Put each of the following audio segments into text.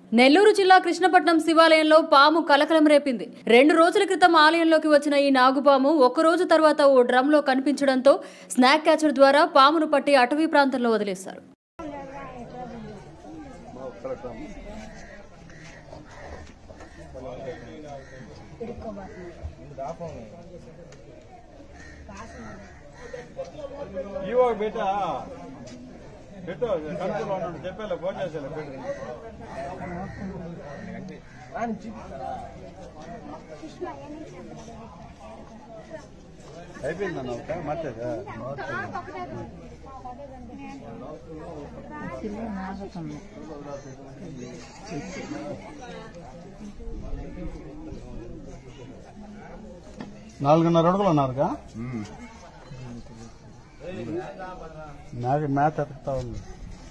నెల్లూరు జిల్లా కృష్ణపట్నం శివాలయంలో పాము కలకలం రేపింది రెండు రోజుల క్రితం ఆలయంలోకి వచ్చిన ఈ నాగుపాము ఒక్క రోజు తర్వాత ఓ డ్రమ్లో కనిపించడంతో స్నాక్ క్యాచర్ ద్వారా పామును పట్టి అటవీ ప్రాంతంలో వదిలేశారు ఇవో బిడ్డ పెట్టు కంట్రోల్ ఉన్నాడు చెప్పాలి ఫోన్ చేసేలా పెట్టు అయిపోయిందన్న ఒక మర్చేదా నాలుగున్నర అడుగులు ఉన్నారుగా నాకు మ్యాచ్ ఎత్తుకుతా ఉంది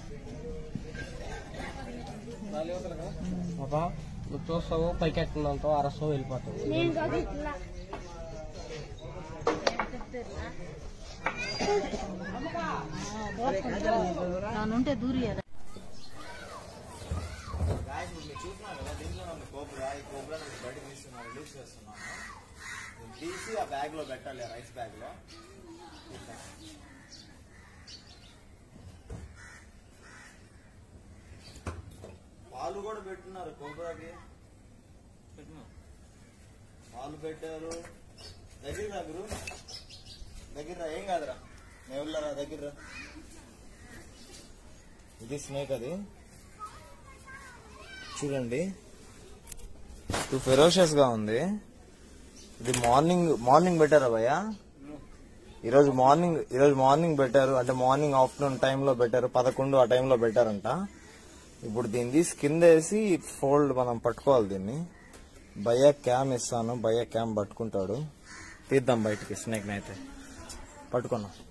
బాబా నువ్వు చూస్తావు పైకి ఎట్టినంతో అరస్తావు వెళ్ళిపోతావు నానుంటే దూరి తీసి ఆ బ్యాగ్ లో పెట్టాలి రైస్ బ్యాగ్ లో పాలు కూడా పెట్టున్నారు కోబ్రాకి పాలు పెట్టారు దగ్గర రా గురు దగ్గర రా ఏం కాదురా నేవులరా దగ్గర రా ఇది స్నేక్ అది చూడండి టూ ఫెరోషియస్ గా ఉంది ఇది మార్నింగ్ మార్నింగ్ పెట్టారా భయ్య ఈరోజు మార్నింగ్ ఈరోజు మార్నింగ్ పెట్టారు అంటే మార్నింగ్ ఆఫ్టర్నూన్ టైంలో పెట్టారు పదకొండు ఆ టైంలో పెట్టారంట ఇప్పుడు దీన్ని తీసి కింద వేసి ఫోల్డ్ మనం పట్టుకోవాలి దీన్ని భయ్య క్యామ్ ఇస్తాను భయ్య క్యామ్ పట్టుకుంటాడు తీద్దాం బయటికి స్నేక్ అయితే పట్టుకున్నాం